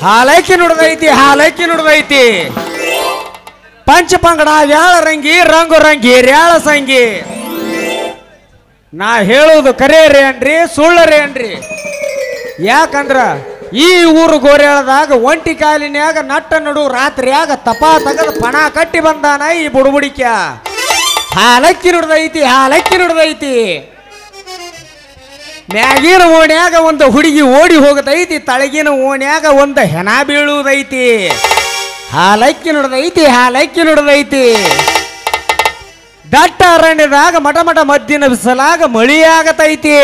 ಹಾಲೈಕಿ ನುಡ್ದೈತಿ ಹಾಲೈಕಿ ನುಡ್ದೈತಿ ಪಂಚ ಪಂಗಡ ಯಾಳ ರಂಗಿ ರಂಗು ರಂಗಿ ರ್ಯಾಳ ಸಂಗಿ ನಾ ಹೇಳುವುದು ಕರೇರಿ ಅನ್ರಿ ಸುಳ್ಳರಿ ಅನ್ರಿ ಯಾಕಂದ್ರ ಈ ಊರು ಗೋರ್ಯಾಳದಾಗ ಒಂಟಿ ಕಾಲಿನ್ಯಾಗ ನಟ್ಟ ನಡು ರಾತ್ರಿಯಾಗ ತಪ ತಗದ ಪಣ ಕಟ್ಟಿ ಬಂದಾನ ಈ ಬುಡುಬುಡಿಕ ಹಾಲಕ್ಕಿ ನುಡ್ದೈತಿ ಹಾಲಕ್ಕಿ ನುಡ್ದೈತಿ ಮ್ಯಾಗಿನ ಓಣ್ಯಾಗ ಒಂದು ಹುಡುಗಿ ಓಡಿ ಹೋಗತೈತಿ ತಳಗಿನ ಓಣ್ಯಾಗ ಒಂದು ಹೆಣ ಬೀಳುವುದೈತಿ ಹಾಲಕ್ಕಿ ನುಡ್ದೈತಿ ಹಾಲಕ್ಕಿ ನುಡ್ದೈತಿ ದಟ್ಟ ಅರಣ್ಯದಾಗ ಮಠ ಮಠ ಮದ್ದಿನ ಬಿಸಲಾಗ ಮಳಿಯಾಗತೈತಿ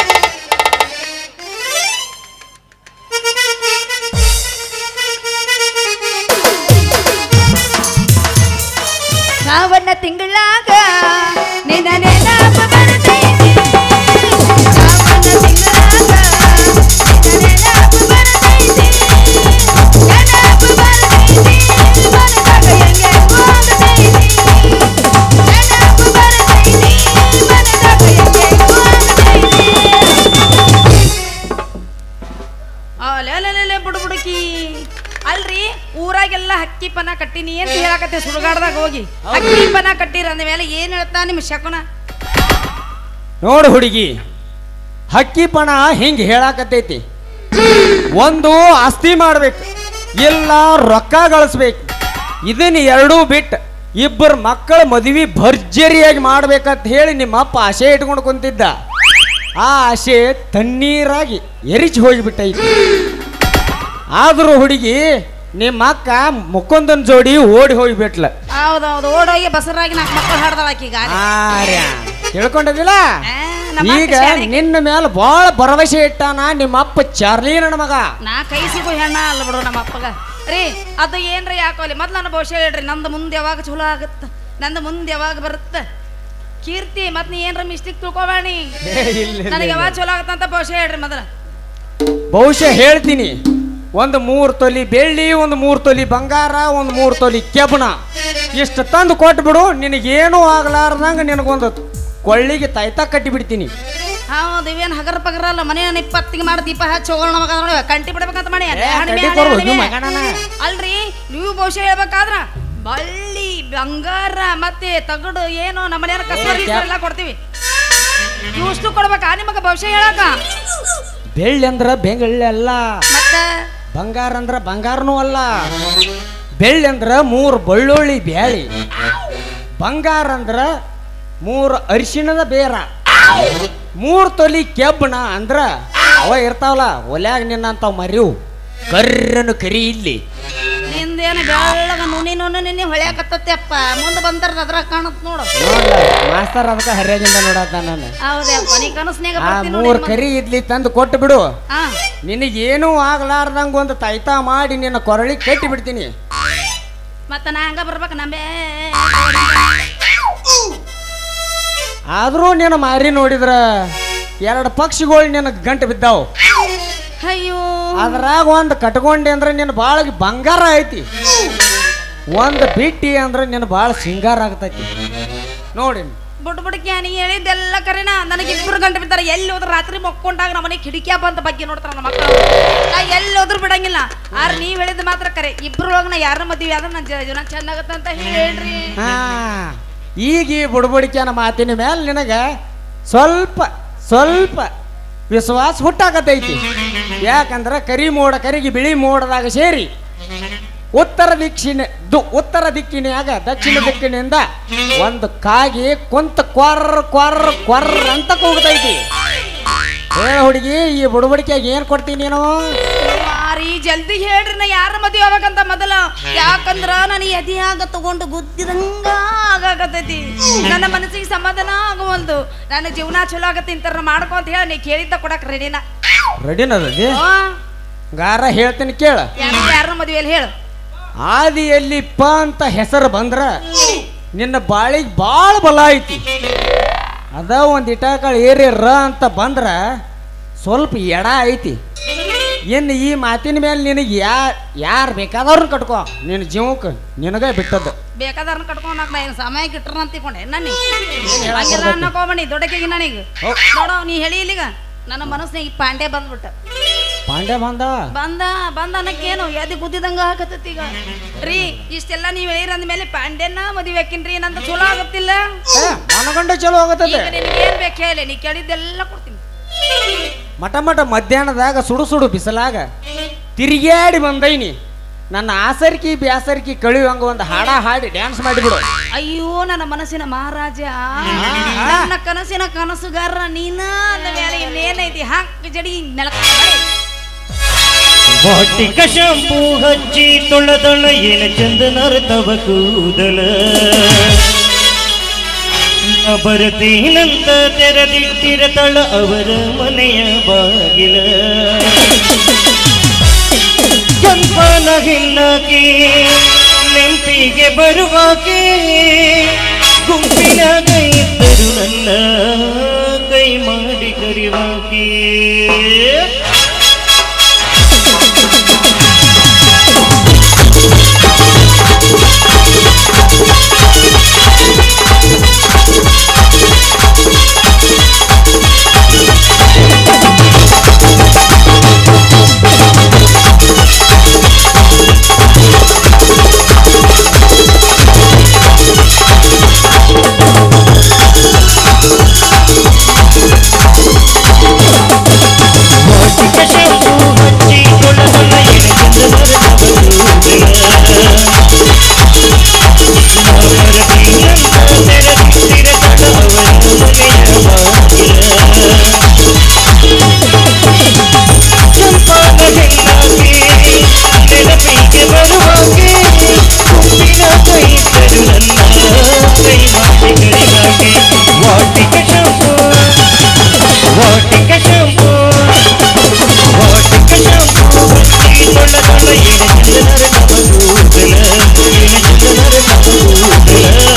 ಶ್ರಾವಣ ತಿಂಗಳಾಗ ನಿನ್ನ ನೆನಪು ಬರ್ತೈತಿ ಶ್ರಾವಣ ತಿಂಗಳಾಗ ನಿನ್ನ ನೆನಪು ಬರ್ತೈತಿ ನೆನಪು ಬರ್ತೈತಿ ಮನದಾಗ ಹೆಂಗೆ ಹೋಗತೈತಿ ನೆನಪು ಬರ್ತೈತಿ ಮನದಾಗ ಹೆಂಗೆ ಹೋಗತೈತಿ ಅಲೆಲೆಲೆ ಬುಡು ಬುಡುಕಿ ಅಲ್ರಿ ಊರಾಗೆಲ್ಲ ಹಕ್ಕಿ ಪನ ಕಟ್ಟಿನಿ ಅಂತ ಹೇಳಕತ್ತೆ ಸುಡುಗಾಡ್ದಾಗ ಹೋಗಿ ಹಕ್ಕಿ ಪನ ಕಟ್ಟಿರ ಅಂದ ಮೇಲೆ ಏನ್ ಹೇಳ್ತಾ ನಿಮ್ಮ ಶಕುನ ನೋಡು ಹುಡುಗಿ ಹಕ್ಕಿ ಪಣ ಹಿಂಗ್ ಹೇಳಾಕತ್ತೈತಿ ಒಂದು ಆಸ್ತಿ ಮಾಡ್ಬೇಕು ಇಲ್ಲ ರೊಕ್ಕ ಗಳಿಸ್ಬೇಕು ಇದನ್ನ ಎರಡೂ ಬಿಟ್ಟು ಇಬ್ಬರು ಮಕ್ಕಳ ಮದುವೆ ಭರ್ಜರಿಯಾಗಿ ಮಾಡ್ಬೇಕಂತ ಹೇಳಿ ನಿಮ್ಮ ಅಪ್ಪ ಆಸೆ ಇಟ್ಕೊಂಡು ಕುಂತಿದ್ದ ಆ ಆಸೆ ತಣ್ಣೀರಾಗಿ ಎರಿಚಿ ಹೋಗಿಬಿಟ್ಟೈತಿ ಆದರೂ ಹುಡುಗಿ ನಿಮ್ಮ ಅಕ್ಕ ಮುಕ್ಕೊಂದನ್ ಜೋಡಿ ಓಡಿ ಹೋಗಿಬಿಟ್ಲ ಹೌದೌದು ಓಡೋಗಿ ಬಸರಾಗಿ ನಾಲ್ಕು ಮಕ್ಕಳು ಹಾಡ್ದಾಳ ಆಕಿಗ ಆರ್ಯ ತಿಳ್ಕೊಂಡಿದ್ದಿಲ್ಲ ಆ, ನಮ್ಮ ಅಕ್ಕ ಈಗ ಶಾಣೆ. ನಿನ್ನ ಮೇಲೆ ಬಹಳ ಭರವಸೆ ಇಟ್ಟಾನ ನಿಮ್ಮ ಅಪ್ಪ ಚಾರ್ಲಿ ನನ್ನ ಮಗ ನಾ ಕೈ ಸಿಗೋ ಹೆಣ್ಣ ಅಲ್ಲ ಬಿಡು ನಮ್ಮ ಅಪ್ಪಗ ರೀ ಅದು ಏನ್ರಿ ಯಾಕೋಲಿ ಮೊದ್ಲು ನನ್ನ ಭವಿಷ್ಯ ಹೇಳ್ರಿ ನಂದು ಮುಂದೆ ಯಾವಾಗ ಚಲೋ ಆಗತ್ತ ನಂದು ಮುಂದೆ ಯಾವಾಗ ಬರುತ್ತ ಕೀರ್ತಿ ಮತ್ ನೀ ಏನ್ರ ಮಿಸ್ಟೇಕ್ ತಿಳ್ಕೊಬೇಡಿ ನನಗೆ ಯಾವಾಗ ಚಲೋ ಆಗತ್ತಂತ ಭವಿಷ್ಯ ಹೇಳ್ರಿ ಮೊದಲ ಬಹುಶಃ ಹೇಳ್ತೀನಿ ಒಂದು ಮೂರು ತೊಲಿ ಬೆಳ್ಳಿ ಒಂದು ಮೂರು ತೊಲಿ ಬಂಗಾರ ಒಂದು ಮೂರು ತೊಲಿ ಕೆಬ್ಬಣ ಇಷ್ಟು ತಂದು ಕೊಟ್ಬಿಡು ನಿನಗೇನೂ ಆಗ್ಲಾರ್ದಂಗ ನಿನಗೊಂದು ಕೊಳ್ಳಿಗೆ ತಾಯ್ತ ಕಟ್ಟಿ ಬಿಡ್ತೀನಿ ಹೌದು ಇವೇನ್ ಹಗರ ಪಗರ ಅಲ್ಲ ಮನೆ ಇಪ್ಪತ್ತಿಗೆ ಮಾಡಿ ದೀಪ ಹಚ್ಚಿ ಹೋಗೋಣ ಮಗ ನೋಡಿ ಕಂಟಿ ಬಿಡ್ಬೇಕಂತ ಮಾಡಿ ಏ, ಹಣ್ಮೆ, ಕಟ್ಟಿ ಹಣ್ಣೆ, ಕೊಡು, ಹಣ್ಣೆ. ನೀವು ಮಗನನ. ಅಲ್ರಿ ನೀವು ಬಹುಶಃ ಹೇಳ್ಬೇಕಾದ್ರ ಬಳ್ಳಿ ಬಂಗಾರ ಮತ್ತೆ ತಗಡು ಏನು ನಮ್ಮ ಮನೆಯವ್ರ ಕಸ್ಬರ್ ಏ, ಕ್ಯಾ- ಎಲ್ಲ ಕೊಡ್ತೀವಿ ಇಷ್ಟು ಕೊಡ್ಬೇಕಾ ನಿಮಗ ಭವಿಷ್ಯ ಹೇಳಕ ಬೆಳ್ಳಿ ಅಂದ್ರ ಬೆಂಗಳ್ಳಿ ಅಲ್ಲ ಮತ್ತ ಬಂಗಾರ ಅಂದ್ರ ಬಂಗಾರನೂ ಅಲ್ಲ ಬೆಳ್ಳಿ ಅಂದ್ರ ಮೂರು ಬೆಳ್ಳುಳ್ಳಿ ಬ್ಯಾಳಿ ಬಂಗಾರ ಅಂದ್ರ ಮೂರು ಅರಿಶಿಣದ ಬೇರ ಮೂರು ತೊಲಿ ಕೆಬ್ಬಣ ಅಂದ್ರ ಅವ ಇರ್ತಾವಲ್ಲ ಒಲ್ಯಾಗ ನಿನ್ನಂತಾವ್ ಮರಿವು ಕರ್ರನು ಕರಿ ಇಲ್ಲಿ ನಿಂದೇನು ಬೆಳ್ಳಗ ನುನಿ ನುನಿ ನಿನ್ನೆ ಹೊಳ್ಯಾಕತ್ತತ್ತೆ ಅಪ್ಪ ಮುಂದೆ ಬಂದ್ರ ಅದ್ರ ಕಾಣತ್ ನೋಡು ನೋಡ್ಲ ಮಾಸ್ತರ್ ಅದಕ್ಕ ಹರ್ಯಾಗಿಂದ ನೋಡತ್ತ ನಾನು ಹೌದಪ್ಪ ನೀ ಕನಸ್ನ್ಯಾಗ ಆ ಬರ್ತೀನಿ ಮೂರ್ ಕರಿ ಇದ್ಲಿ ತಂದು ಕೊಟ್ಟು ಬಿಡು ಹಾ ನಿನಗೇನೂ ಆಗ್ಲಾರ್ದಂಗ ಒಂದು ತಾಯ್ತಾ ಮಾಡಿ ನಿನ್ನ ಕೊರಳಿ ಕಟ್ಟಿ ಬಿಡ್ತೀನಿ ಮತ್ತ ನಾ ಹಂಗ ಬರ್ಬೇಕು ನಂಬೆ ಆದ್ರೂ ನಿನ್ನ ಮಾರಿ ನೋಡಿದ್ರ ಎರಡು ಪಕ್ಷಿಗಳು ನಿನಗೆ ಗಂಟು ಬಿದ್ದಾವು ಅಯ್ಯೋ ಅದ್ರಾಗ ಒಂದು ಕಟ್ಕೊಂಡೆ ಅಂದ್ರೆ ನಿನ್ನ ಭಾಳ ಬಂಗಾರ ಐತಿ ಒಂದು ಬಿಟ್ಟಿ ಅಂದ್ರೆ ನಿನ್ನ ಭಾಳ ಸಿಂಗಾರ ಆಗ್ತೈತಿ ನೋಡಿ ಬುಡ್ ಬುಡ್ಕಿ ನೀ ಹೇಳಿದ್ದೆಲ್ಲ ಕರೆನ ನನಗೆ ಇಬ್ರು ಗಂಟೆ ಬಿದ್ದಾರೆ ಎಲ್ಲಿ ಹೋದ್ರ ರಾತ್ರಿ ಮಕ್ಕೊಂಡಾಗ ನಮ್ಮ ಮನೆ ಕಿಡಿಕ್ಯಾ ಬಂದ ಬಗ್ಗೆ ನೋಡ್ತಾರ ನಮ್ಮ ಮಕ್ಕಳು ನಾ ಎಲ್ಲಿ ಹೋದ್ರು ಬಿಡಂಗಿಲ್ಲ ಆರ್ ನೀವ್ ಹೇಳಿದ್ ಮಾತ್ರ ಕರೆ ಇಬ್ರು ಒಳಗ ನಾ ಯಾರ ಮದ್ವಿ ಆದ್ರೆ ನನ್ನ ಜೀವನ ಚೆನ್ನಾಗತ್ತ ಅಂತ ಹೇಳ್ರಿ ಹಾ ಈಗ ಈ ಬುಡಬುಡಿಕೆನ ಮಾತಿನ ಮೇಲೆ ನಿನಗೆ ಸ್ವಲ್ಪ ಸ್ವಲ್ಪ ವಿಶ್ವಾಸ ಹುಟ್ಟಾಕತೈತಿ ಯಾಕಂದ್ರೆ ಕರಿ ಮೋಡ ಕರಿಗೆ ಬಿಳಿ ಮೋಡದಾಗ ಸೇರಿ ಉತ್ತರ ದಿಕ್ಕಿನ ದು ಉತ್ತರ ದಿಕ್ಕಿನ್ಯಾಗ ದಕ್ಷಿಣ ದಿಕ್ಕಿನಿಂದ ಒಂದು ಕಾಗಿ ಕುಂತ ಕ್ವಾರ್ ಕ್ವಾರ್ ಕ್ವಾರ್ ಅಂತ ಕೂಗ್ತೈತಿ ಏ ಹುಡುಗಿ ಈ ಬುಡಬುಡಿಕೆಯಾಗ ಏನ್ ಕೊಡ್ತೀನಿ ನೀನು ಮಾರಿ ಜಲ್ದಿ ಹೇಳ್ರಿ ನಾ ಯಾರ ಮದ್ವೆ ಆಗ್ಬೇಕಂತ ಮೊದಲ ಯಾಕಂದ್ರ ನಾನು ಎದೆಯಾಗ ತಗೊಂಡು ಗುದ್ದಿದಂಗ ಆಗಾಕತ್ತೈತಿ ನನ್ನ ಮನಸ್ಸಿಗೆ ಸಮಾಧಾನ ಆಗುವಲ್ದು ನನ್ನ ಜೀವನ ಚಲೋ ಆಗತ್ತೆ ಇಂತರ ಮಾಡ್ಕೊ ಅಂತ ಹೇಳಿ ನೀ ಕೇಳಿದ್ದ ಕೊಡಕ್ ರೆಡಿನ ರೆಡಿನದಿ ಗಾರ ಹೇಳ್ತೀನಿ ಕೇಳ ಯಾರ ಯಾರ ಮದ್ವೆಯಲ್ಲಿ ಹೇಳು ಆದಿಯಲ್ಲಿ ಪ ಅಂತ ಹೆಸರು ಬಂದ್ರ ನಿನ್ನ ಬಾಳಿಗೆ ಭಾಳ ಬಲ ಐತಿ ಅದ ಒಂದು ಇಟಾಕಳು ಏರಿ ರ ಅಂತ ಬಂದ್ರ ಸ್ವಲ್ಪ ಎಡ ಐತಿ ಇನ್ನು ಈ ಮಾತಿನ ಮೇಲೆ ನಿನಗೆ ಯಾ ಯಾರು ಬೇಕಾದವ್ರನ್ನ ಕಟ್ಕೋ ನಿನ್ನ ಜೀವಕ್ಕೆ ನಿನಗೆ ಬಿಟ್ಟದ್ದು ಬೇಕಾದವ್ರನ್ನ ಕಟ್ಕೊಂಡ್ ನಾ ಏನು ಸಮಯಕ್ಕೆ ಇಟ್ರ ಅಂತ ತಿಳ್ಕೊಂಡೆ ನಾನು ಹೇಳಕ್ ಹಂಗೆಲ್ಲ ಬರ್ತೈತಿ? ಅನ್ನಕೋಬಣಿ ದೊಡ್ಡಕಿಗೆ ನನಗೆ ಹೌದ್. ನೋಡೋ ನೀ ಹೇಳಿ ಇಲ್ಲಿಗ ನನ್ನ ಮನಸ್ಸಿನಾಗ ಈ ಪಾಂಡೆ ಬಂದ್ಬಿಟ್ಟ ಪಾಂಡ್ಯ ಬಂದ ಬಂದ ಬಂದ ಅನ್ನಕ್ಕೇನು ಎದಿ ಗುದ್ದಿದಂಗ ಹಾಕತ್ತೈತಿ ಈಗ ರೀ ಇಷ್ಟೆಲ್ಲ ನೀವ್ ಹೇಳಿರ ಅಂದ್ಮೇಲೆ ಪಾಂಡ್ಯನ ಮದುವೆ ಹಾಕಿನ್ರಿ ನಂದು ಚಲೋ ಆಗತ್ತಿಲ್ಲ ಏ, ಮನಗಂಡ ಚಲೋ ಹೋಗತ್ತದೆ ಈಗ ನಿನಗೆ ಏನ್ ಬೇಕು ಹೇಳಿ ನೀ ಕೇಳಿದ್ದೆಲ್ಲ ಕೊಡ್ತೀನಿ ಮಟ ಮಟ ಮಧ್ಯಾಹ್ನದಾಗ ಸುಡು ಸುಡು ಬಿಸಿಲಾಗ ತಿರುಗಾಡಿ ಬಂದೈನಿ ನನ್ನ ಆಸರ್ಕಿ ಬ್ಯಾಸರ್ಕಿ ಕಳಿಯುವಂಗ ಒಂದು ಹಾಡ ಹಾಡಿ ಡ್ಯಾನ್ಸ್ ಮಾಡಿಬಿಡು ಅಯ್ಯೋ ನನ್ನ ಮನಸ್ಸಿನ ಮಹಾರಾಜ ನನ್ನ ಕನಸಿನ ಕನಸುಗಾರ ನೀನ ಅಂದ ಮೇಲೆ ಇನ್ನೇನೈತಿ ಹಾಕ್ ಜಡಿ ನೆಲಕ್ಕ ಬಡಿ. ವಾಟಿಕ ಶಾಂಪೂ ಹಚ್ಚಿ ತೊಳೆದಳ ಏನ ಚಂದನರ ತವ ಕೂದಲ ಬರತೀನಂತ ತೆರೆದಿಟ್ಟಿರತಳ ಅವರ ಮನೆಯ ಬಾಗಿಲ ಕೆಂಪನ ಹಿನ್ನಕಿ ನೆಂಪಿಗೆ ಬರುವಾಕೆ ಗುಂಪಿನಾಗ ಇದ್ದರು ನನ್ನ ಕೈ ಮಾಡಿ ಕರಿವಾಕೆ ವಾಟಿಕ ಶಾಂಪೂ ಹಚ್ಚಿ ತೊಳೆದಳ ಏನ ಚಂದನರ ತವ ಬರತೀನಂತ ತೆರೆದಿಟ್ಟಿರತಳ ಅವರ ಮನೆಯ ಬಾಗಿಲ ಚಂಪಾದ ಹೆಣ್ಣಾಗಿ ನೆನಪಿಗೆ ಬರುವಾಗೆ ಗುಂಪಿನ ಕೈತರು ನನ್ನ ಕೈ ಮಾಡಿ ಕರಿವಾಗೆ Vatika shampoo Vatika shampoo Vatika shampoo ಹಚ್ಚಿ ತೊಳೆದಳ ಏನ ಚಂದನರ ನವಗೂದಲ ಏನ ಚಂದನರ ನವಗೂದಲ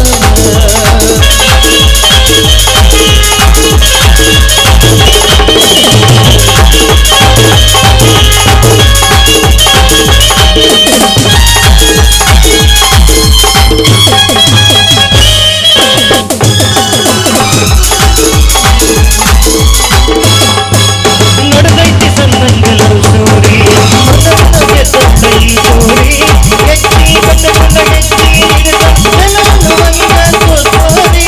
ನಡೆದೈತಿ ಸಣ್ಣಂಗಲ ಸ್ಟೋರಿ ಮನವನಗೆ ದೊಡ್ಡ ಈ ಸ್ಟೋರಿ ಎಚ್ಚಿ ಬಂದ ಬಂದ ಎಚ್ಚಿ ಹಿಡಿದ ನಾನು ಒಂದು ಸ್ಟೋರಿ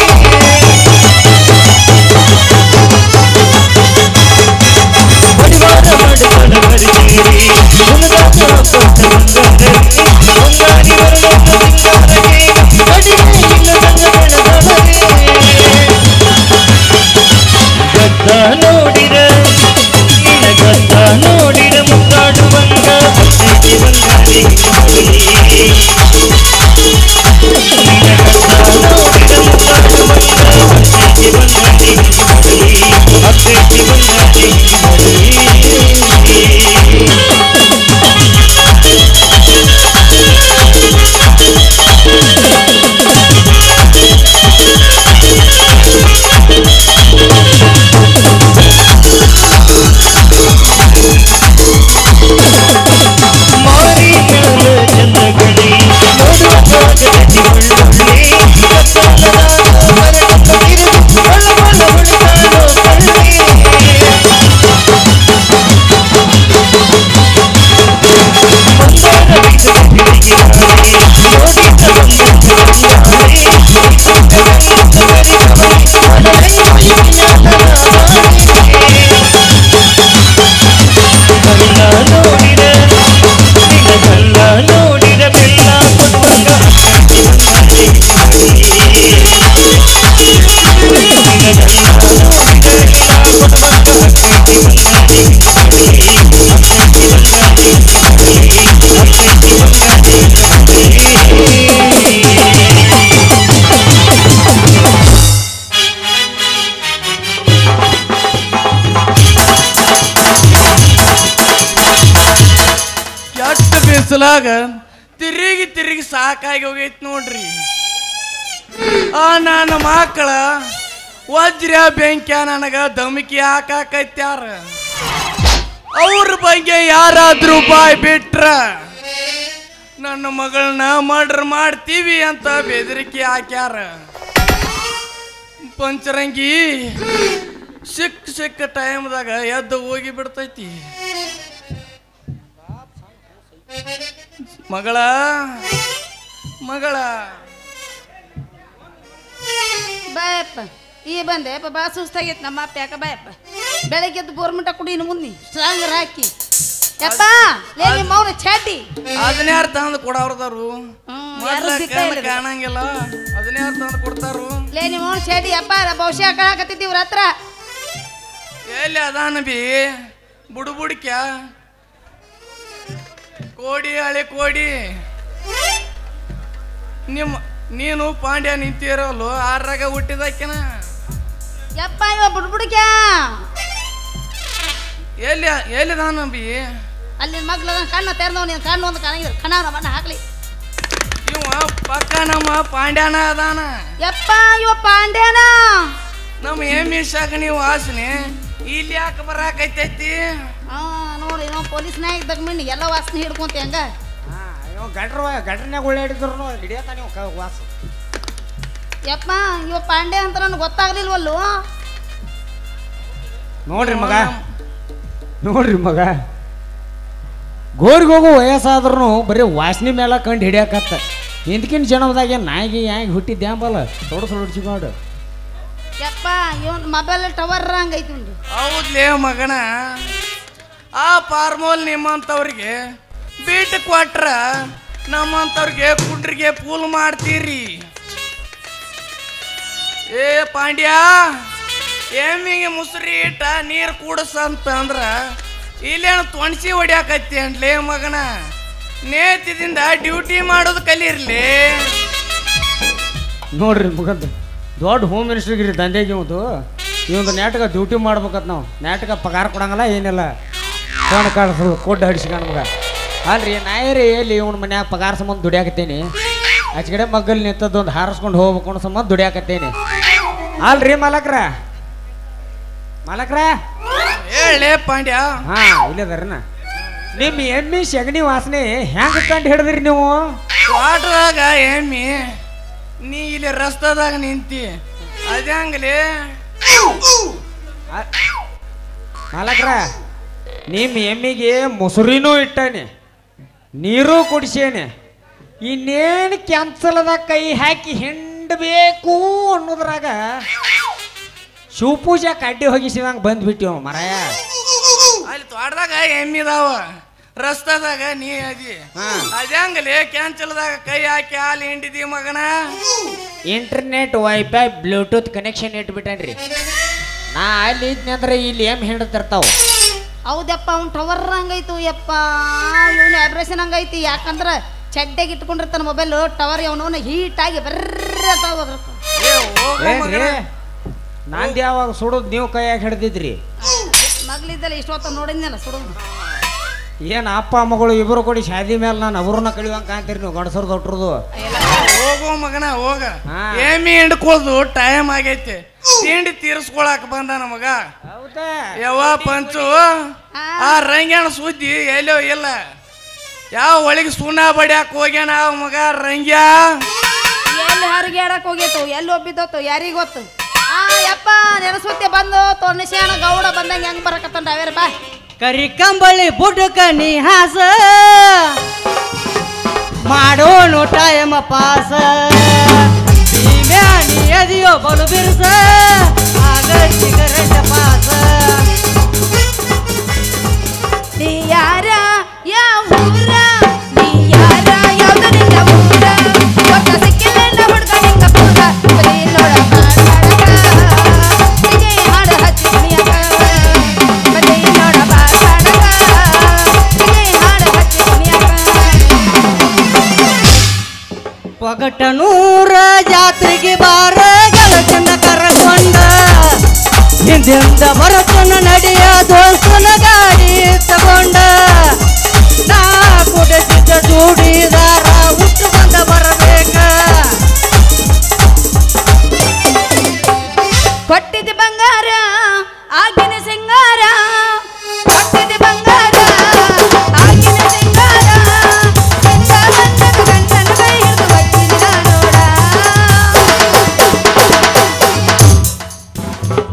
ಬಡಿವಾರ ಮಾಡುವನ ಪರಿಚೇರಿ ಮುನಗಾತ ಕೊಟ್ಟ ಬಂಗಾರಕ್ಕೆ ಬಂಗಾರಿ ಬರಲೊಂದು ಸಿಂಗಾರಕ್ಕೆ ಅಡಿಗೆ ಇನ್ನು ಸಂಗಮನದೊಳಗೆ ಗದ್ದ ನೋಡಿರ ನಿನ್ನ ಗದ್ದ ನೋಡಿರ ಮುದ್ದಾಡುವಂಗ ಬರ್ತೈತಿ ಬಂಗಾರಿ ಮಗಳಿ ನಿನ್ನ ಗದ್ದ ನೋಡಿರ ಮುದ್ದಾಡುವಂಗ ಬರ್ತೈತಿ ಬಂಗಾರಿ ಮಗಳಿ ಅತ್ತೈತಿ ಬಂಗಾರಿ ಮಗಳಿ ಮಾರಿ ಮ್ಯಾಲ ಚಂದಗಳಿ ನೋಡುವ ಕಾಗದದಿ ಒಳ್ಳೊಳ್ಳೆ ಕತ್ತಲದಾಗ ಮರಗತ್ತ ತಿರುಗಿ ಒಳ ಒಳ ಹೊಳಿತಾಳೋ ಕಳ್ಳಿ ಮಂದಾರ ಬೀಸದ ತಿರುಗಿರಾಳೆ ನೋಡಿದ ಬಂಗಾರೆ ಕಲ್ಲ ನೋಡಿದ ನಿನ್ನ ಕಲ್ಲ ನೋಡಿದ ಬೆಲ್ಲ ಕೊಡುವಂಗ ಅಕ್ಕಿ ಬಂಗಾರಿ ನಿನ್ನ ಕಲ್ಲ ನೋಡಿದ ಬೆಲ್ಲ ಕೊಡುವಂಗ ಅಕ್ಕಿ ಬಂಗಾರಿ ಅಕ್ಕಿ ಬಂಗಾರಿ ಅಕ್ಕಿ ಬಂಗಾರಿ ಕೆಟ್ಟ ಬಿಸಿಲಾಗ ತಿರುಗಿ ತಿರುಗಿ ಸಾಕಾಗಿ ಹೋಗೈತ್ ನೋಡ್ರಿ ಆ ನನ್ನ ಮಕ್ಕಳ ವಜ್ರ ಬೆಂಕ್ಯ ನನಗ ಧಮಕಿ ಹಾಕಾಕತ್ಯಾರ ಅವ್ರ ಬಗ್ಗೆ ಯಾರಾದ್ರೂ ಬಾಯ್ ಬಿಟ್ರ ನನ್ನ ಮಗಳನ್ನ ಮರ್ಡರ್ ಮಾಡ್ತೀವಿ ಅಂತ ಬೆದರಿಕೆ ಹಾಕ್ಯಾರ ಪಂಚರಂಗಿ ಸಿಕ್ಕ ಸಿಕ್ಕ ಟೈಮ್ದಾಗ ಎದ್ದು ಹೋಗಿ ಬಿಡ್ತೈತಿ ಮಗಳ ಮಗಳ ಬಾಯಪ್ಪ ಈ ಬಂದೆ ಅಪ್ಪ ಬಾ ಸುಸ್ತಾಗೈತೆ ನಮ್ಮ ಅಪ್ಪ ಯಾಕ ಬಾಯಪ್ಪ ಬೆಳಗ್ಗೆ ಎದ್ದು ಬೋರ್ಮಿಟ ಕುಡಿ ಇನ್ನು ಮುಂದೆ ಸ್ಟ್ರಾಂಗ್ ಹಾಕಿ ಯಪ್ಪ ಲೇ ನಿಮ್ಮ ಅವ್ನ ಚಾಟಿ ಅದನ್ನ ಯಾರು ತಂದು ಕೊಡವ್ರದಾರು ಹ್ಮ್, ಯಾರೂ ದಿಕ್ಕ ಇಲ್ಲ. ಕಾಣಂಗಿಲ್ಲ ಅದನ್ನ ಯಾರು ತಂದು ಕೊಡ್ತಾರು ಲೇ ನಿಮ್ಮ ಅವ್ನ ಚಾಟಿ ಅಪ್ಪ ಬಹುಶಃ ಕಳಾಕತ್ತಿದ್ದಿ ಇವ್ರ ಹತ್ರ ಎಲ್ಲಿ ಅದಾನ ಬಿ ಬುಡು ಬುಡ್ಕ್ಯ ಕೋಡಿ ಹಳೆ ಕೋಡಿ ನಿಮ್ಮ ನೀನು ಪಾಂಡ್ಯ ನಿಂತಿರಲ್ಲ ಆರಾಗ ಹುಟ್ಟಿದಾಕಿನ ಯಪ್ಪ ಇವ ಬುಡ್ಬುಡ್ಕ್ಯಾ ಎಲ್ಲಿ ಎಲ್ಲಿದಾನ ಬಿ ಅಲ್ಲಿನ ಮಗ್ಲ ಕಣ್ಣ ತೆರೆದವ್ ನೀನು ಕಣ್ಣು ಒಂದು ಕಾಣಿದ್ರು ಕಣ್ಣ ಬಣ್ಣ ಹಾಕ್ಲಿ ಇವ ಪಕ್ಕ ನಮ್ಮ ಪಾಂಡ್ಯನ ಅದಾನ ಯಪ್ಪ ಇವ ಪಾಂಡ್ಯನ ನಮ್ಮ ಎಮ್ಮಿ ಶಾಖ ನೀವು ವಾಸನೆ ಇಲ್ಲಿ ಯಾಕೆ ಬರಾಕೈತೈತಿ ಹಾ ನೋಡಿ ನಾವು ಪೊಲೀಸ್ ನಾಯಕ್ ತಗೊಂಡು ಎಲ್ಲ ವಾಸನೆ ಹಿಡ್ಕೊಂತ ಹೆಂಗ ಇವ ಗಡ್ರ ಗಡ್ರನ್ಯಾಗ ಉಳ್ಳಾಡಿದ್ರು ಹಿಡಿಯತ್ತ ನೀವು ಕ- ವಾಸ ಯಪ್ಪ ಇವ ಪಾಂಡ್ಯ ಅಂತ ನನಗೆ ಗೊತ್ತಾಗ್ಲಿಲ್ವಲ್ಲು ನೋಡ್ರಿ ಮಗ ನೋಡ್ರಿ ಮಗ ಗೋರಿಗೆ ಹೋಗೋ ವಯಸ್ಸಾದ್ರೂ ಬರೀ ವಾಸನೆ ಮೇಲೆ ಕಂಡು ಹಿಡಿಯಕತ್ತ ಹಿಂದ್ಕಿನ ಜನಮದಾಗ ನಾಯಿಗೆ ಹ್ಯಾಂಗೆ ಹುಟ್ಟಿದ್ದೆ ಅಂಬಲ್ಲ ತೊಡಸು ಹೊಡ್ಸಿಕೊಂಡು ಯಪ್ಪ ಇವನ್ ಮೊಬೈಲ್ ಟವರ್ ಹಂಗೈತಿ ಉಂಡು ಹೌದ್ಲೇ ಮಗನ ಆ ಫಾರ್ಮೋಲ್ ನಿಮ್ಮಂಥವ್ರಿಗೆ ಬೀಟ್ ಕೊಟ್ರ ನಮ್ಮಂಥವ್ರಿಗೆ ಕುಡ್ರಿಗೆ ಪೂಲ್ ಮಾಡ್ತೀರಿ ಏ ಪಾಂಡ್ಯ ಎಮ್ಮಿಗೆ ಮುಸ್ರಿ ಇಟ್ಟ ನೀರು ಕೂಡಸಂತ ಅಂದ್ರ ಇಲ್ಲೇನು ತೊಣಸಿ ಹೊಡ್ಯಾಕತ್ತಿ ಅಂಟ್ಲೇ ಮಗನ ನೇತಿದಿಂದ ಡ್ಯೂಟಿ ಮಾಡೋದು ಕಲೀರ್ಲಿ ನೋಡ್ರಿ ಮಗಂದು ದೊಡ್ಡ ಹೋಮ್ ಮಿನಿಸ್ಟ್ರಿಗಿರಿ ದಂಧೆಗೆ ಇವತ್ತು ಇವೊಂದು ನಾಟಕ ಡ್ಯೂಟಿ ಮಾಡ್ಬೇಕತ್ ನಾವು ನಾಟಕ ಪಗಾರ ಕೊಡಂಗಿಲ್ಲ ಏನಿಲ್ಲ ಫೋನ್ ಕಾಡ್ಸು ಕೊಟ್ಟು ಹಡಿಸ್ಕೊಂಡು ಮಗ ಅಲ್ರಿ ನಾಯರಿ ಎಲ್ಲಿ ಇವ್ನ ಮನ್ಯಾಗ ಪಗಾರ ಸಂಬಂಧ ದುಡಿಯಾಕತ್ತೇನಿ ಆಚೆ ಕಡೆ ಮಗ್ಗಲ್ ನಿಂತದ್ದು ಒಂದು ಹಾರಿಸ್ಕೊಂಡು ಹೋಗ್ಬೇಕು ಅನ್ನೋ ಸಂಬಂಧ ದುಡಿಯಾಕತ್ತೇನಿ ಅಲ್ರಿ ಮಾಲಕ್ರ ಮಾಲಕ್ರ ಹೇಳೇ ಪಾಂಡ್ಯ ಹಾ ಇಲ್ಲದಾರನ ನಿಮ್ಮ ಎಮ್ಮಿ ಸಗಣಿ ವಾಸನೆ ಹೆಂಗ್ ಕಂಡು ಹಿಡಿದ್ರಿ ನೀವು ತೋಟದಾಗ ಎಮ್ಮಿ ನೀ ಇಲ್ಲಿ ರಸ್ತಾದಾಗ ನಿಂತಿ ಅದಂಗಲೇ ಆ- ಮಾಲಕ್ರ ನಿಮ್ಮ ಎಮ್ಮಿಗೆ ಮೊಸರಿನೂ ಇಟ್ಟಾನೆ ನೀರು ಕುಡಿಸೇನೆ ಇನ್ನೇನು ಕ್ಯಾನ್ಸಲ್ದ ಕೈ ಹಾಕಿ ಹಿಂಡಬೇಕು ಅನ್ನೋದ್ರಾಗ ಶಿವಪೂಜಾ ಕಡ್ಡಿ ಹೋಗಿಸಿದಂಗೆ ಬಂದ್ಬಿಟ್ಟಿವ ಮರಾಯ ಅಲ್ಲಿ ತೋಟದಾಗ ಎಮ್ಮಿದಾವ ರಸ್ತಾದಾಗ ನೀ ಅದಿ ಹಾ. ಅದಂಗಲೇ ಕ್ಯಾನ್ಸಲ್ದಾಗ ಕೈ ಹಾಕಿ ಹಾಲು ಹಿಂಡಿದಿ ಮಗನ ಇಂಟರ್ನೆಟ್ ವೈಫೈ ಬ್ಲೂಟೂತ್ ಕನೆಕ್ಷನ್ ಇಟ್ಬಿಟ್ಟೇನ್ರಿ ನಾ ಅಲ್ಲಿ ಇದ್ನಿ ಅಂದ್ರೆ ಇಲ್ಲಿ ಎಮ್ ಹಿಂಡ್ತಿರ್ತಾವ ಹೌದಪ್ಪ ಅವ್ನು ಟವರ್ ಹಂಗೈತು ಯಪ್ಪ ಇವನು ವೈಬ್ರೇಷನ್ ಹಂಗೈತಿ ಯಾಕಂದ್ರೆ ಚಡ್ಡೆಗೆ ಇಟ್ಕೊಂಡಿರ್ತಾನೆ ಮೊಬೈಲ್ ಟವರ್ ಅವನವನ ಹೀಟ್ ಆಗಿ ಬರ್ರ ಅಂತ ಹೋದ್ರಪ್ಪ. ಏ ಹೋಗು ಮಗನ ಏನ್ರಿ ನಂದು ಯಾವಾಗ ಸುಡೋದು ನೀವು ಕೈಯಾಗ ಹಿಡ್ದಿದ್ರಿ ಮಗ್ಲಿದ್ದಲ್ಲ ಇಷ್ಟೊತ್ತ ನೋಡಿದ್ನಲ್ಲ ಸುಡೋದು ಏನು ಅಪ್ಪ ಮಗಳು ಇಬ್ಬರು ಕೊಡಿ ಶಾದಿ ಮೇಲೆ ನಾನು ಅವ್ರನ್ನ ಕಳಿವಂಗ ಕಾಣ್ತೀರಿ ನೀವು ಗಂಡಸರು ದೊಡ್ಡದು ಹೋಗು ಮಗನ ಹೋಗ ಹಾ. ಎಮ್ಮಿ ಹಿಂಡ್ಕೋದು ಟೈಮ್ ಆಗೈತಿ ತಿಂಡಿ ತೀರಿಸ್ಕೊಳಕ್ ಬಂದ ನಮಗ ಹೌದಾ ಯವ್ವ ಪಂಚು ಆ ರಂಗ್ಯಾಣ ಸುದ್ದಿ ಎಲ್ಲೋ ಇಲ್ಲ ಯಾವ ಒಳಗೆ ಸುಣ್ಣ ಬಡಿಯಾಕ ಹೋಗ್ಯಾನ ಅವ ಮಗ ರಂಗ್ಯ ಎಲ್ಲಿ ಹರಿಗ್ಯಾಡಕ್ ಹೋಗೈತು ಎಲ್ಲಿ ಒಬ್ಬಿದ್ದೋತು ಯಾರಿಗ್ ಗೊತ್ತು ಆ ಯಪ್ಪ ನೆನಸುತ್ತೆ ಬಂದು ತೊಣ್ಣಸ್ಯಾಣ ಗೌಡ ಬಂದಂಗೆ ಹೆಂಗ್ ಬರಕತ್ತಂಡ ಅವೇರ ಬಾ ಕರಿ ಕಂಬಳಿ ಬುಡ್ಕ ನೀ ಹಾಸ ಮಾಡೋನು ಟೈಮ ಪಾಸ ನೀ ಅದಿಯೋ ಬಲು ಬಿರ್ಸ ಆಗ ಸಿಗರೆಟ್ ಪಾಸ ನೀ ಯಾರ ಯಾವ ಊರ ನೀ ಯಾರ ಯಾವ್ದು ನಿನ್ನ ಊರ ಒಟ್ಟ ಸಿಕ್ಕಿಲ್ಲ ಹುಡ್ಗ ನಿಂಗ ಪೂರ ಬರೀ ನೋಡ ಬಾಡಕ ನಿಜೆ ಹಾಡು ಹಚ್ಚಿ ಕುಣಿಯಕ ಬರೀ ನೋಡ ಬಾಡಕ ನಿಜೆ ಹಾಡು ಹಚ್ಚಿ ಕುಣಿಯಕ ಒಗಟನೂರ ಜಾತ್ರೆಗೆ ಬಾರ ಗೆಳತಿನ ಕರಕೊಂಡ ಹಿಂದಿಂದ ಬರತನ ನಡೆಯ ದೋಸ್ತನ ಗಾಡಿ ತಗೊಂಡ ನಾ ಕುಡಿಸಿದ ಜೋಡಿದಾರ ಹುಟ್ಟು ಬಂದ ಬರಬೇಕ ಕೊಟ್ಟಿದ್ದ ಬಂಗಾರ ಆಗಿನ ಸಿಂಗಾರ ಕೊಟ್ಟಿದ್ದ ಬಂಗಾರ ಆಗಿನ ಸಿಂಗಾರ ಎಂತ ಬಂದದ ಗಂಡನ ಕೈ ಹಿಡಿದು ಬಚ್ಚಿದ ನೋಡ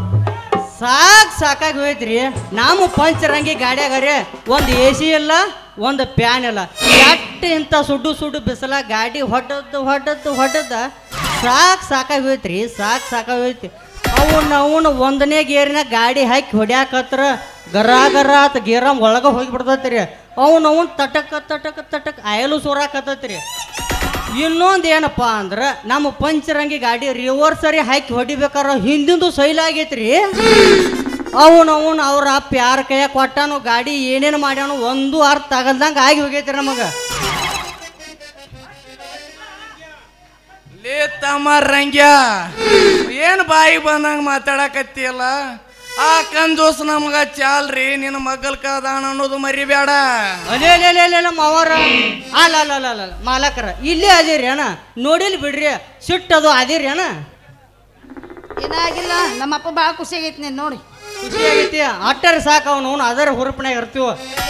ಸಾಕ್ ಸಾಕಾಗಿ ಹೋಯ್ತ್ರಿ ನಾವು ಪಂಚರಂಗಿ ಗಾಡ್ಯಾಗರೆ ಒಂದು ಎ ಸಿ ಇಲ್ಲ ಒಂದು ಪ್ಯಾನ್ ಇಲ್ಲ ಎಟ್ಟು ಇಂಥ ಸುಡು ಸುಡು ಬಿಸಿಲ ಗಾಡಿ ಹೊಡೆದು ಹೊಡೆದು ಹೊಡೆದ ಸಾಕು ಸಾಕಾಗಿ ಹೋಯ್ತ್ರಿ ಸಾಕು ಸಾಕಾಗಿ ಹೋಯ್ತಿ ಅವನ್ನ ಅವನು ಒಂದನೇ ಗೇರಿನ ಗಾಡಿ ಹಾಕಿ ಹೊಡ್ಯಾಕತ್ರ ಗರ ಗರ ಆತ ಗೇರ ಒಳಗೆ ಹೋಗಿ ರೀ ಅವನು ಅವನು ತಟಕ್ ತಟಕ್ ತಟಕ್ ಅಯಲು ಸೋರಾಕತ್ತೈತ್ರಿ ಇನ್ನೊಂದು ಏನಪ್ಪ ಅಂದ್ರೆ ನಮ್ಮ ಪಂಚರಂಗಿ ಗಾಡಿ ರಿವರ್ಸರಿ ಹಾಕಿ ಹೊಡಿಬೇಕಾರ ಹಿಂದಿಂದು ಸೈಲ್ ಆಗೈತ್ರಿ ಅವನು ಅವನು ಅವ್ರ ಅಪ್ಪ ಯಾರ ಕೈಯ ಕೊಟ್ಟಾನು ಗಾಡಿ ಏನೇನು ಮಾಡ್ಯಾನು ಒಂದು ಅರ್ಥ ಆಗಲ್ದಂಗೆ ಆಗಿ ಹೋಗೈತ್ರಿ ನಮಗೆ ಲೇ ತಮ್ಮ ರಂಗ್ಯ ಏನು ಬಾಯಿ ಬಂದಂಗ ಮಾತಾಡಕತ್ತಿಯಲ್ಲ ಆ ಕಂಜೋಸ್ ನಮಗ ಚಾಲ್ರಿ ನಿನ್ನ ಮಗಲ್ಕ ಅದಾನ ಅನ್ನೋದು ಮರಿಬೇಡ ಅಲೇ ಲೇ ಲೇ ಲೇ ನಮ್ಮ ಅವರ ಅಲ್ಲ ಅಲ್ಲ ಅಲ್ಲ ಅಲ್ಲ ಮಾಲಕರ ಇಲ್ಲೇ ಅದಿರಿ ಅಣ್ಣ ನೋಡಿಲ್ ಬಿಡ್ರಿ ಸಿಟ್ಟದು ಅದಿರಿ ಅಣ್ಣ ಏನಾಗಿಲ್ಲ ನಮ್ಮಪ್ಪ ಭಾಳ ಖುಷಿ ಆಗೈತಿ ನೀನು ನೋಡಿ ಖುಷಿ ಆಗೈತಿ ಅಟ್ಟರ ಸಾಕು ಅವನು ಅವನು ಅದರ ಹುರುಪನಾಗ ಇರ್ತೀವ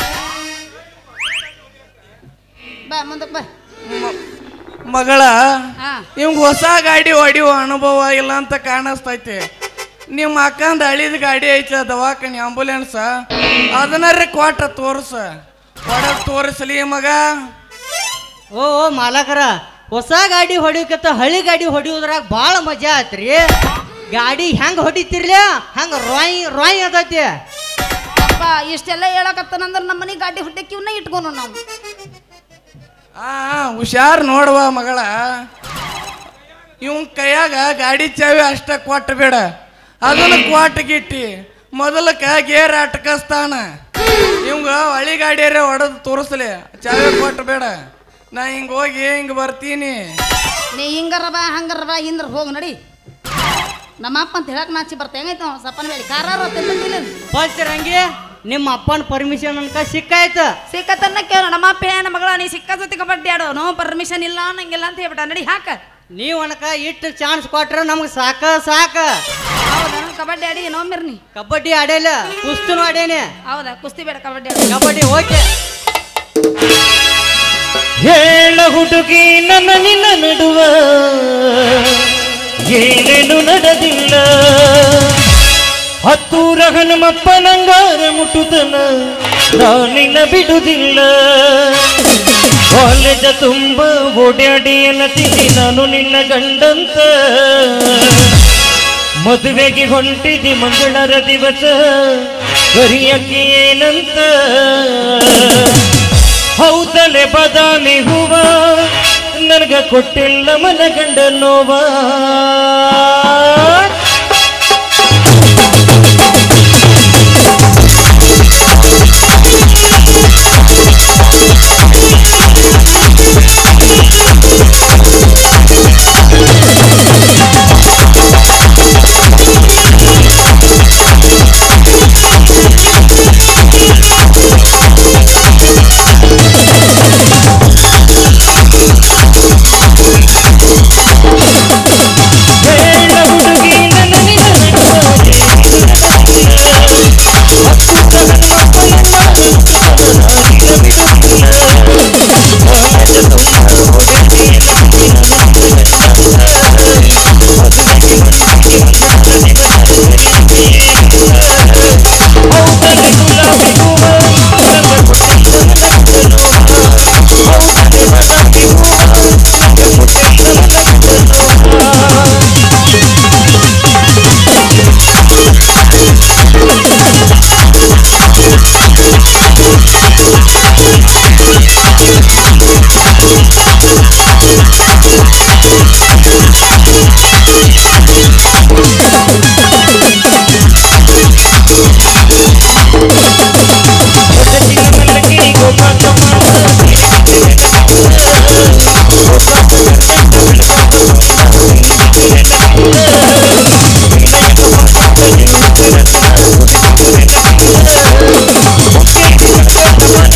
ಬಾ ಮುಂದಕ್ಕೆ ಬಾ ಮಗಳ ಹಾ ಇವಂಗ ಹೊಸ ಗಾಡಿ ಹೊಡಿಯೋ ಅನುಭವ ಇಲ್ಲ ಅಂತ ಕಾಣಿಸ್ತೈತಿ ನಿಮ್ಮ ಅಕ್ಕಂದ ಹಳಿದ ಗಾಡಿ ಐತಿ ದವಾಖಾನಿ ಆಂಬುಲೆನ್ಸ್ ಅದನ್ನರಿ ಕೊಟ್ಟ ತೋರ್ಸ ಹೊಡದ್ ತೋರಿಸ್ಲಿ ಮಗ ಓ ಓ ಮಾಲಕರ ಹೊಸ ಗಾಡಿ ಹೊಡಿಯೋಕತ್ತ ಹಳಿ ಗಾಡಿ ಹೊಡಿಯೋದ್ರಾಗ ಭಾಳ ಮಜಾ ಆತ್ರಿ ಗಾಡಿ ಹೆಂಗ್ ಹೊಡಿತಿರ್ಲ ಹಂಗ ರಾಯ್ ರಾಯ್ ಅದೈತಿ ಅಪ್ಪ ಇಷ್ಟೆಲ್ಲ ಹೇಳಕತ್ತಾನಂದ್ರೆ ನಮ್ಮ ಮನೆ ಗಾಡಿ ಹುಟ್ಟಕ್ಕೆ ಇವನ್ನ ಇಟ್ಕೊಂಡು ನಾವು ಆ ಹುಷಾರ್ ನೋಡುವ ಮಗಳ ಇವನ್ ಕೈಯಾಗ ಗಾಡಿ ಚಾವಿ ಅಷ್ಟ ಕೊಟ್ಟ ಬೇಡ ಅದನ್ನ ಕೊಟ್ಟ ಗಿಟ್ಟಿ ಮೊದಲಕ್ಕ ಗೇರ್ ಅಟ್ಕಸ್ತಾನ ಇವಂಗ ಹಳಿ ಗಾಡಿಯರೇ ಹೊಡೆದು ತೋರಿಸ್ಲಿ ಚಾವಿ ಕೊಟ್ಟ ಬೇಡ ನಾ ಹಿಂಗ ಹೋಗಿ ಹಿಂಗ ಬರ್ತೀನಿ ನೀ ಹಿಂಗರ ಬಾ ಹಂಗರ ಬಾ ಹಿಂದ್ರ ಹೋಗಿ ನಡಿ ನಮ್ಮ ಅಪ್ಪ ಅಂತ ಹೇಳಕ್ ನಾಚಿ ಬರ್ತಾ ಹೆಂಗೈತೆ ಅವ ಸಪ್ಪನ ಮೇಲೆ ಕಾರಾರ ತಿಂದಿಲ್ಲ ಪಂಚರಂಗಿ ನಿಮ್ಮ ಅಪ್ಪನ ಪರ್ಮಿಷನ್ ಅನ್ಕ ಸಿಕ್ಕಾಯ್ತು ಸಿಕ್ಕತನ್ನ ಕೇಳು ನಮ್ಮ ಅಪ್ಪ ಏನ ಮಗಳ ನೀ ಸಿಕ್ಕ ಜೊತೆ ಕಬಡ್ಡಿ ಆಡೋ ನೋ ಪರ್ಮಿಷನ್ ಇಲ್ಲ ನಂಗಿಲ್ಲ ಅಂತ ಹೇಳ್ಬಿಟ್ಟ ನಡಿ ಹಾಕ ನೀವು ಅನ್ಕ ಇಟ್ಟು ಚಾನ್ಸ್ ಕೊಟ್ರೆ ನಮ್ಗೆ ಸಾಕ ಸಾಕ ಹೌದಾ ಕಬಡ್ಡಿ ಆಡಿ ನೋಮಿರ್ ನೀ ಕಬಡ್ಡಿ ಆಡೇಲ ಕುಸ್ತನು ಆಡೇನೆ ಹೌದಾ ಕುಸ್ತಿ ಬೇಡ ಕಬಡ್ಡಿ ಆಡು ಕಬಡ್ಡಿ ಓಕೆ ಹೇಳ ಹುಡುಗಿ ನನ್ನ ನಿನ್ನ ನಡುವ ಏನೇನು ನಡೆದಿಲ್ಲ ಹತ್ತೂರ ಹನುಮಪ್ಪನಂಗಾರ ಮುಟ್ಟುತನ ನಾನಿನ್ನ ಬಿಡುವುದಿಲ್ಲ ಕಾಲೇಜ ತುಂಬ ಓಡಾಡಿ ಅನ್ನತಿದ್ದಿ ನಾನು ನಿನ್ನ ಗಂಡಂತ ಮದುವೆಗೆ ಹೊಂಟಿದಿ ಮಂಗಳರ ದಿವಸ ಕರಿಯಕ್ಕೆ ಏನಂತ ಹೌದಲೆ ಬದಾಮಿ ಹೂವ ನನಗ ಕೊಟ್ಟಿಲ್ಲ ಮನಗಂಡ ನೋವ ಹೇಳ ಹುಡುಗಿ ನನ್ನ ನಿನ್ನ ನಡುವ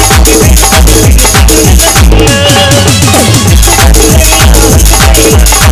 Thank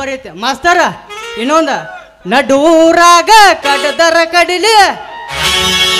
ನಂಬರ್ ಐತೆ ಮಾಸ್ತರ ಇನ್ನೊಂದ ನಡೂರಾಗ ಕಡದರ ಕಡಿಲಿ